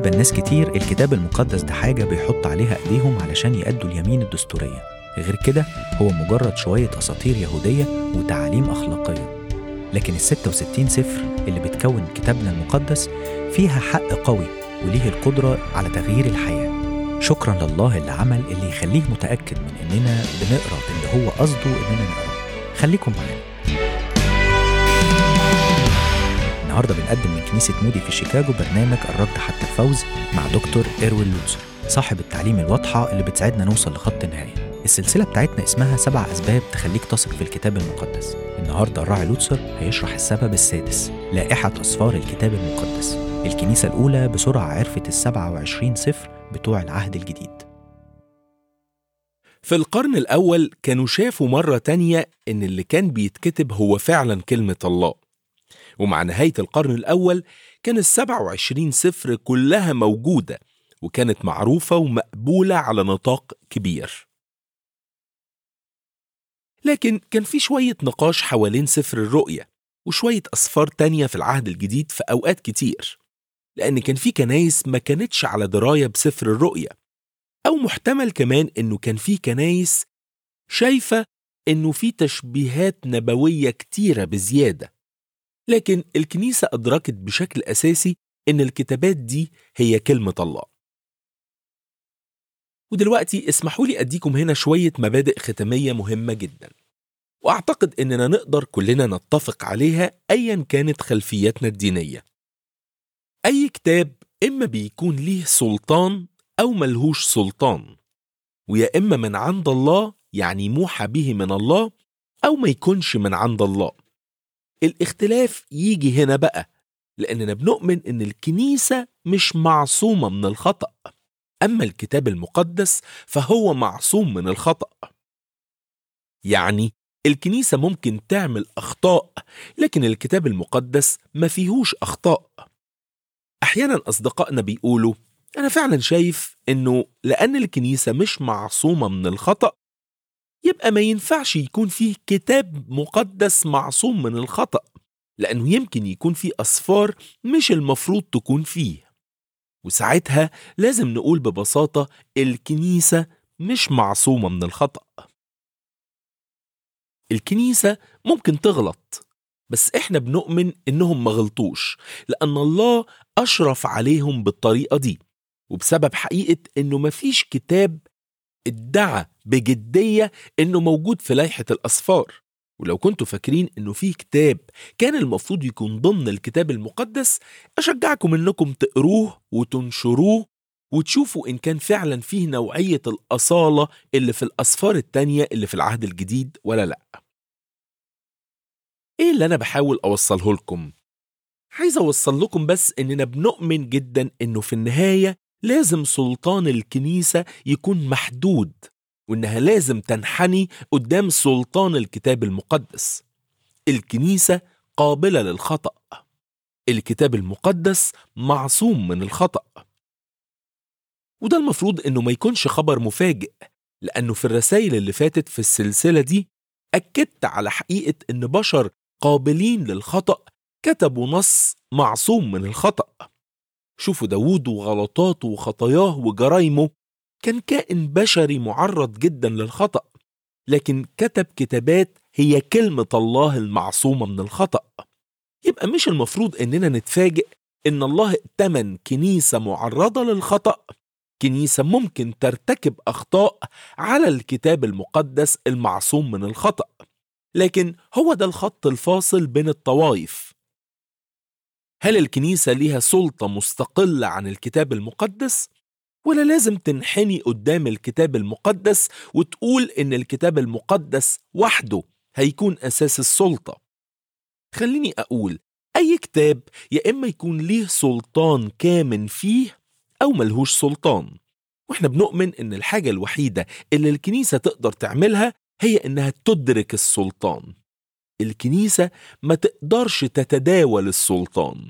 بالنسبة لناس كتير الكتاب المقدس ده حاجة بيحط عليها ايديهم علشان يأدوا اليمين الدستورية غير كده هو مجرد شوية أساطير يهودية وتعاليم أخلاقية لكن ال 66 سفر اللي بتكون كتابنا المقدس فيها حق قوي وليه القدرة على تغيير الحياة شكرا لله اللي عمل اللي يخليه متأكد من إننا بنقرأ اللي هو قصده إننا نقرأ خليكم معانا النهارده بنقدم من كنيسة مودي في شيكاغو برنامج الرد حتى الفوز مع دكتور إيروين لوتسر صاحب التعليم الواضحة اللي بتساعدنا نوصل لخط النهاية السلسلة بتاعتنا اسمها سبع أسباب تخليك تثق في الكتاب المقدس النهاردة الراعي لوتسر هيشرح السبب السادس لائحة أسفار الكتاب المقدس الكنيسة الأولى بسرعة عرفت السبعة وعشرين سفر بتوع العهد الجديد في القرن الأول كانوا شافوا مرة تانية إن اللي كان بيتكتب هو فعلا كلمة الله ومع نهاية القرن الأول كان السبع وعشرين سفر كلها موجودة وكانت معروفة ومقبولة على نطاق كبير لكن كان في شوية نقاش حوالين سفر الرؤية وشوية أسفار تانية في العهد الجديد في أوقات كتير لأن كان في كنايس ما كانتش على دراية بسفر الرؤية أو محتمل كمان إنه كان في كنايس شايفة إنه في تشبيهات نبوية كتيرة بزيادة لكن الكنيسة أدركت بشكل أساسي إن الكتابات دي هي كلمة الله ودلوقتي اسمحوا لي أديكم هنا شوية مبادئ ختامية مهمة جدا وأعتقد إننا نقدر كلنا نتفق عليها أيا كانت خلفيتنا الدينية أي كتاب إما بيكون ليه سلطان أو ملهوش سلطان ويا إما من عند الله يعني موحى به من الله أو ما يكونش من عند الله الاختلاف يجي هنا بقى لأننا بنؤمن إن الكنيسة مش معصومة من الخطأ أما الكتاب المقدس فهو معصوم من الخطأ يعني الكنيسة ممكن تعمل أخطاء لكن الكتاب المقدس ما فيهوش أخطاء أحيانا أصدقائنا بيقولوا أنا فعلا شايف إنه لأن الكنيسة مش معصومة من الخطأ يبقى ما ينفعش يكون فيه كتاب مقدس معصوم من الخطأ لأنه يمكن يكون فيه أسفار مش المفروض تكون فيه وساعتها لازم نقول ببساطة الكنيسة مش معصومة من الخطأ الكنيسة ممكن تغلط بس احنا بنؤمن انهم ما غلطوش لان الله اشرف عليهم بالطريقة دي وبسبب حقيقة انه مفيش كتاب ادعى بجدية انه موجود في لائحة الاسفار ولو كنتوا فاكرين انه في كتاب كان المفروض يكون ضمن الكتاب المقدس اشجعكم انكم تقروه وتنشروه وتشوفوا ان كان فعلا فيه نوعية الاصالة اللي في الاسفار التانية اللي في العهد الجديد ولا لا ايه اللي انا بحاول اوصله لكم عايز اوصل لكم بس اننا بنؤمن جدا انه في النهاية لازم سلطان الكنيسة يكون محدود وإنها لازم تنحني قدام سلطان الكتاب المقدس. الكنيسة قابلة للخطأ. الكتاب المقدس معصوم من الخطأ. وده المفروض إنه ما يكونش خبر مفاجئ، لأنه في الرسائل اللي فاتت في السلسلة دي أكدت على حقيقة إن بشر قابلين للخطأ كتبوا نص معصوم من الخطأ. شوفوا داوود وغلطاته وخطاياه وجرايمه كان كائن بشري معرض جدا للخطأ لكن كتب كتابات هي كلمة الله المعصومة من الخطأ يبقى مش المفروض إننا نتفاجئ إن الله ائتمن كنيسة معرضة للخطأ كنيسة ممكن ترتكب أخطاء على الكتاب المقدس المعصوم من الخطأ لكن هو ده الخط الفاصل بين الطوائف هل الكنيسة ليها سلطة مستقلة عن الكتاب المقدس؟ ولا لازم تنحني قدام الكتاب المقدس وتقول إن الكتاب المقدس وحده هيكون أساس السلطة؟ خليني أقول أي كتاب يا إما يكون ليه سلطان كامن فيه أو ملهوش سلطان وإحنا بنؤمن إن الحاجة الوحيدة اللي الكنيسة تقدر تعملها هي إنها تدرك السلطان الكنيسة ما تقدرش تتداول السلطان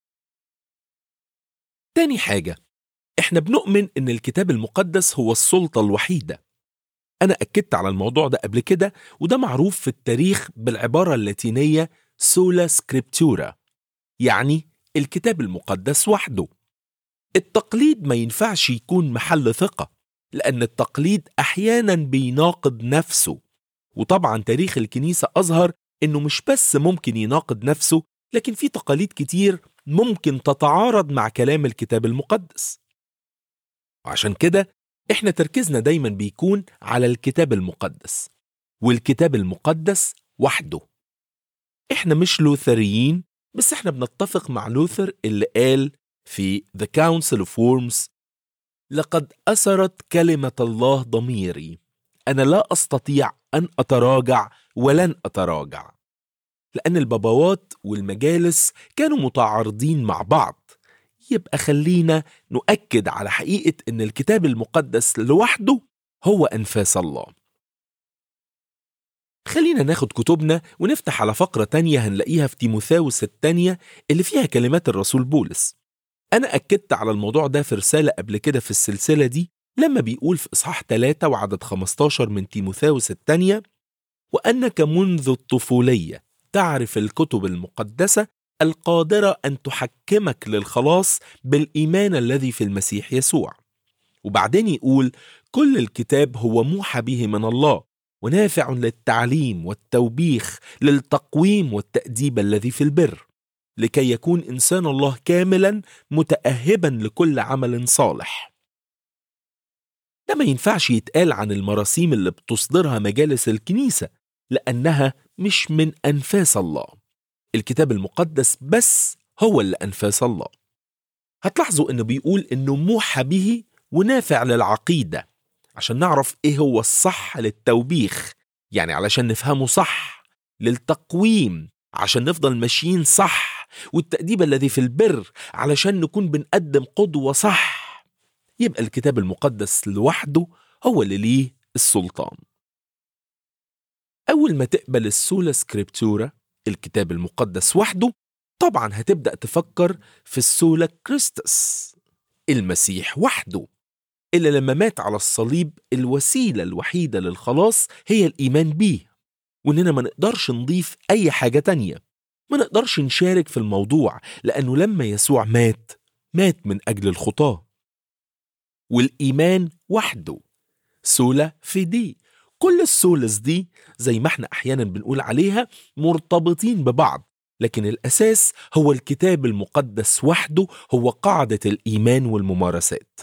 تاني حاجة احنا بنؤمن ان الكتاب المقدس هو السلطة الوحيدة انا اكدت على الموضوع ده قبل كده وده معروف في التاريخ بالعبارة اللاتينية سولا سكريبتورا يعني الكتاب المقدس وحده التقليد ما ينفعش يكون محل ثقة لأن التقليد أحيانا بيناقض نفسه وطبعا تاريخ الكنيسة أظهر إنه مش بس ممكن يناقض نفسه لكن في تقاليد كتير ممكن تتعارض مع كلام الكتاب المقدس وعشان كده احنا تركيزنا دايما بيكون على الكتاب المقدس والكتاب المقدس وحده احنا مش لوثريين بس احنا بنتفق مع لوثر اللي قال في The Council of Worms لقد أسرت كلمة الله ضميري أنا لا أستطيع أن أتراجع ولن أتراجع لأن البابوات والمجالس كانوا متعارضين مع بعض يبقى خلينا نؤكد على حقيقة أن الكتاب المقدس لوحده هو أنفاس الله خلينا ناخد كتبنا ونفتح على فقرة تانية هنلاقيها في تيموثاوس التانية اللي فيها كلمات الرسول بولس أنا أكدت على الموضوع ده في رسالة قبل كده في السلسلة دي لما بيقول في إصحاح 3 وعدد 15 من تيموثاوس الثانية وأنك منذ الطفولية تعرف الكتب المقدسة القادرة أن تحكمك للخلاص بالإيمان الذي في المسيح يسوع وبعدين يقول كل الكتاب هو موحى به من الله ونافع للتعليم والتوبيخ للتقويم والتأديب الذي في البر لكي يكون إنسان الله كاملا متأهبا لكل عمل صالح ده ما ينفعش يتقال عن المراسيم اللي بتصدرها مجالس الكنيسة لأنها مش من أنفاس الله الكتاب المقدس بس هو اللي أنفاس الله هتلاحظوا إنه بيقول إنه موحى به ونافع للعقيدة عشان نعرف إيه هو الصح للتوبيخ يعني علشان نفهمه صح للتقويم عشان نفضل ماشيين صح والتأديب الذي في البر علشان نكون بنقدم قدوة صح يبقى الكتاب المقدس لوحده هو اللي ليه السلطان أول ما تقبل السولا سكريبتورا الكتاب المقدس وحده طبعا هتبدأ تفكر في السولا كريستس المسيح وحده اللي لما مات على الصليب الوسيلة الوحيدة للخلاص هي الإيمان بيه وإننا ما نقدرش نضيف أي حاجة تانية ما نقدرش نشارك في الموضوع لأنه لما يسوع مات مات من أجل الخطاة والإيمان وحده سولا في دي كل السولس دي زي ما احنا أحيانا بنقول عليها مرتبطين ببعض لكن الأساس هو الكتاب المقدس وحده هو قاعدة الإيمان والممارسات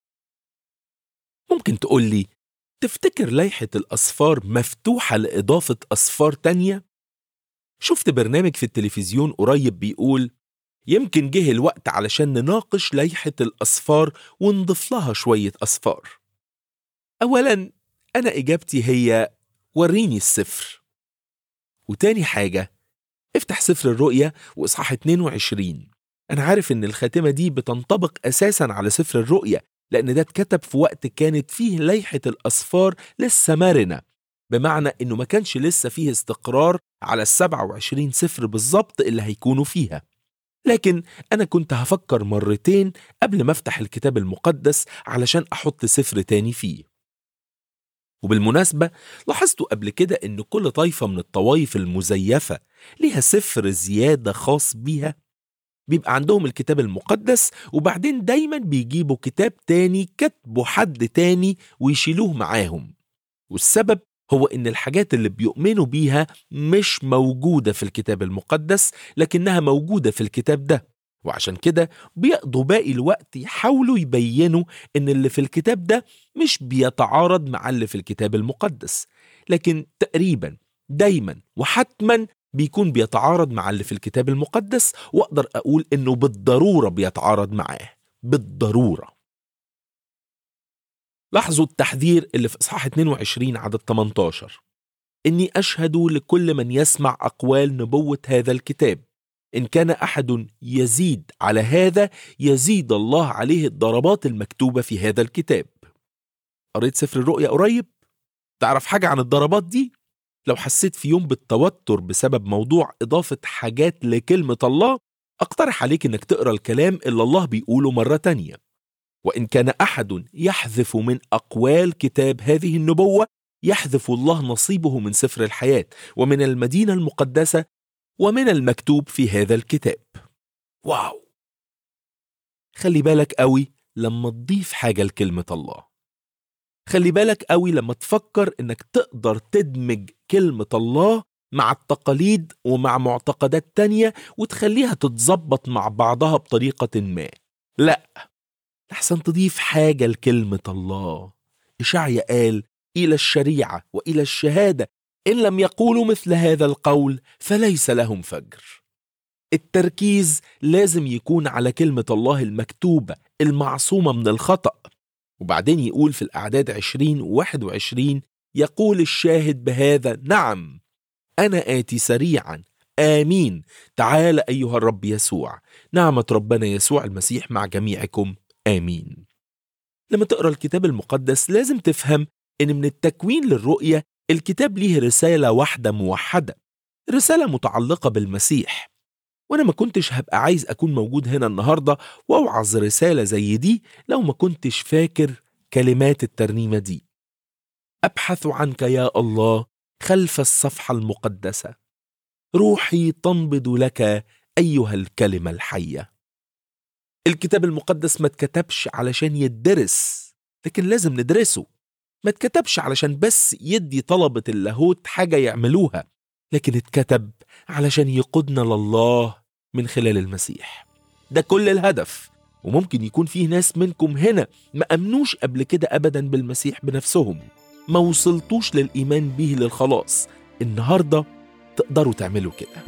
ممكن تقول لي تفتكر لائحة الأصفار مفتوحة لإضافة أصفار تانية؟ شفت برنامج في التلفزيون قريب بيقول يمكن جه الوقت علشان نناقش لائحة الأصفار ونضيف لها شوية أصفار أولا أنا إجابتي هي وريني السفر وتاني حاجة افتح سفر الرؤية وإصحاح 22 أنا عارف إن الخاتمة دي بتنطبق أساسا على سفر الرؤية لأن ده اتكتب في وقت كانت فيه لائحة الأصفار لسه مرنة بمعنى إنه ما كانش لسه فيه استقرار على السبعة وعشرين سفر بالظبط اللي هيكونوا فيها لكن أنا كنت هفكر مرتين قبل ما أفتح الكتاب المقدس علشان أحط سفر تاني فيه وبالمناسبة لاحظتوا قبل كده إن كل طائفة من الطوائف المزيفة ليها سفر زيادة خاص بيها بيبقى عندهم الكتاب المقدس وبعدين دايما بيجيبوا كتاب تاني كتبه حد تاني ويشيلوه معاهم والسبب هو ان الحاجات اللي بيؤمنوا بيها مش موجودة في الكتاب المقدس لكنها موجودة في الكتاب ده وعشان كده بيقضوا باقي الوقت يحاولوا يبينوا ان اللي في الكتاب ده مش بيتعارض مع اللي في الكتاب المقدس لكن تقريبا دايما وحتما بيكون بيتعارض مع اللي في الكتاب المقدس واقدر اقول انه بالضروره بيتعارض معاه بالضروره لاحظوا التحذير اللي في اصحاح 22 عدد 18 اني اشهد لكل من يسمع اقوال نبوه هذا الكتاب ان كان احد يزيد على هذا يزيد الله عليه الضربات المكتوبه في هذا الكتاب قريت سفر الرؤيا قريب تعرف حاجه عن الضربات دي لو حسيت في يوم بالتوتر بسبب موضوع إضافة حاجات لكلمة الله أقترح عليك إنك تقرأ الكلام اللي الله بيقوله مرة تانية وإن كان أحد يحذف من أقوال كتاب هذه النبوة يحذف الله نصيبه من سفر الحياة ومن المدينة المقدسة ومن المكتوب في هذا الكتاب واو خلي بالك قوي لما تضيف حاجة لكلمة الله خلي بالك قوي لما تفكر انك تقدر تدمج كلمة الله مع التقاليد ومع معتقدات تانية وتخليها تتظبط مع بعضها بطريقة ما لا أحسن تضيف حاجة لكلمة الله إشعيا قال إلى الشريعة وإلى الشهادة إن لم يقولوا مثل هذا القول فليس لهم فجر التركيز لازم يكون على كلمة الله المكتوبة المعصومة من الخطأ وبعدين يقول في الأعداد 20 و 21 يقول الشاهد بهذا نعم أنا آتي سريعا آمين تعال أيها الرب يسوع نعمة ربنا يسوع المسيح مع جميعكم آمين لما تقرأ الكتاب المقدس لازم تفهم إن من التكوين للرؤية الكتاب ليه رسالة واحدة موحدة رسالة متعلقة بالمسيح وأنا ما كنتش هبقى عايز أكون موجود هنا النهاردة وأوعظ رسالة زي دي لو ما كنتش فاكر كلمات الترنيمة دي أبحث عنك يا الله خلف الصفحة المقدسة روحي تنبض لك أيها الكلمة الحية الكتاب المقدس ما اتكتبش علشان يدرس لكن لازم ندرسه ما اتكتبش علشان بس يدي طلبة اللاهوت حاجة يعملوها لكن اتكتب علشان يقودنا لله من خلال المسيح ده كل الهدف وممكن يكون فيه ناس منكم هنا ما أمنوش قبل كده أبدا بالمسيح بنفسهم ما وصلتوش للإيمان به للخلاص النهاردة تقدروا تعملوا كده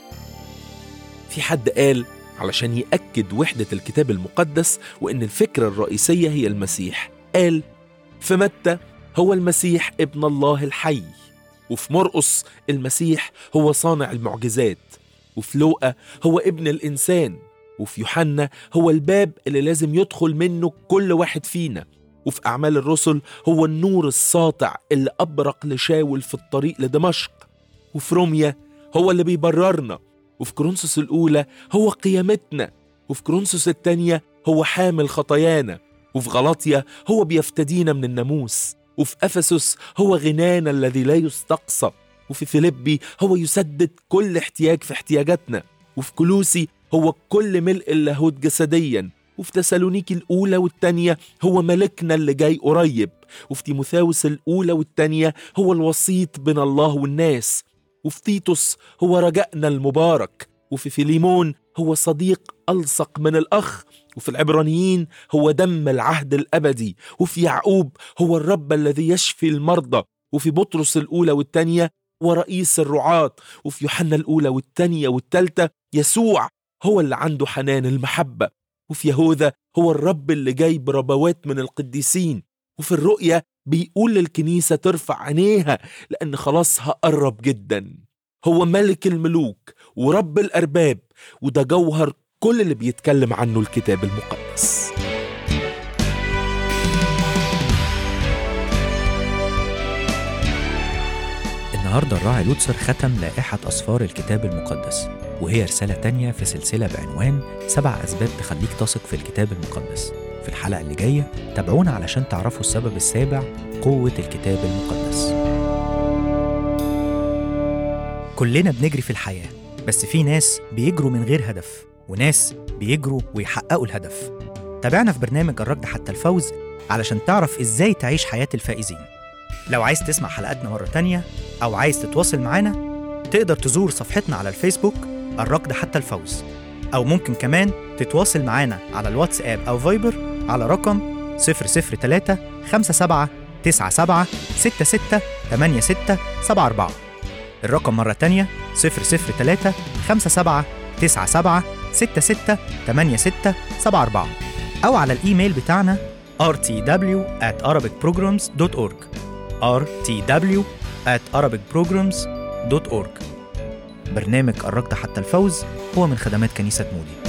في حد قال علشان يأكد وحدة الكتاب المقدس وإن الفكرة الرئيسية هي المسيح قال في متى هو المسيح ابن الله الحي وفي مرقس المسيح هو صانع المعجزات وفي لوقا هو ابن الإنسان وفي يوحنا هو الباب اللي لازم يدخل منه كل واحد فينا وفي أعمال الرسل هو النور الساطع اللي أبرق لشاول في الطريق لدمشق وفي روميا هو اللي بيبررنا وفي كورنثوس الأولى هو قيامتنا وفي كورنثوس الثانية هو حامل خطايانا وفي غلاطيا هو بيفتدينا من الناموس وفي أفسس هو غنانا الذي لا يستقصى وفي فيليبي هو يسدد كل احتياج في احتياجاتنا وفي كلوسي هو كل ملء اللاهوت جسديا وفي تسالونيكي الأولى والتانية هو ملكنا اللي جاي قريب وفي تيموثاوس الأولى والتانية هو الوسيط بين الله والناس وفي تيتوس هو رجائنا المبارك وفي فيليمون هو صديق ألصق من الأخ وفي العبرانيين هو دم العهد الأبدي وفي يعقوب هو الرب الذي يشفي المرضى وفي بطرس الأولى والتانية ورئيس الرعاة وفي يوحنا الأولى والتانية والتالتة يسوع هو اللي عنده حنان المحبة وفي يهوذا هو الرب اللي جاي بربوات من القديسين وفي الرؤية بيقول للكنيسة ترفع عينيها لأن خلاصها قرب جدا هو ملك الملوك ورب الأرباب وده جوهر كل اللي بيتكلم عنه الكتاب المقدس النهاردة الراعي لوتسر ختم لائحة أسفار الكتاب المقدس وهي رسالة تانية في سلسلة بعنوان سبع أسباب تخليك تثق في الكتاب المقدس في الحلقة اللي جاية تابعونا علشان تعرفوا السبب السابع قوة الكتاب المقدس كلنا بنجري في الحياة بس في ناس بيجروا من غير هدف وناس بيجروا ويحققوا الهدف تابعنا في برنامج الركض حتى الفوز علشان تعرف ازاي تعيش حياة الفائزين لو عايز تسمع حلقاتنا مرة تانية أو عايز تتواصل معانا تقدر تزور صفحتنا على الفيسبوك الركض حتى الفوز أو ممكن كمان تتواصل معانا على الواتساب أو فايبر على رقم 003 57 97 66 86 74 الرقم مرة تانية 003 57 97 66 86 74 أو على الإيميل بتاعنا rtw at arabicprograms.org rtw at arabicprograms.org برنامج الركض حتى الفوز هو من خدمات كنيسة مودي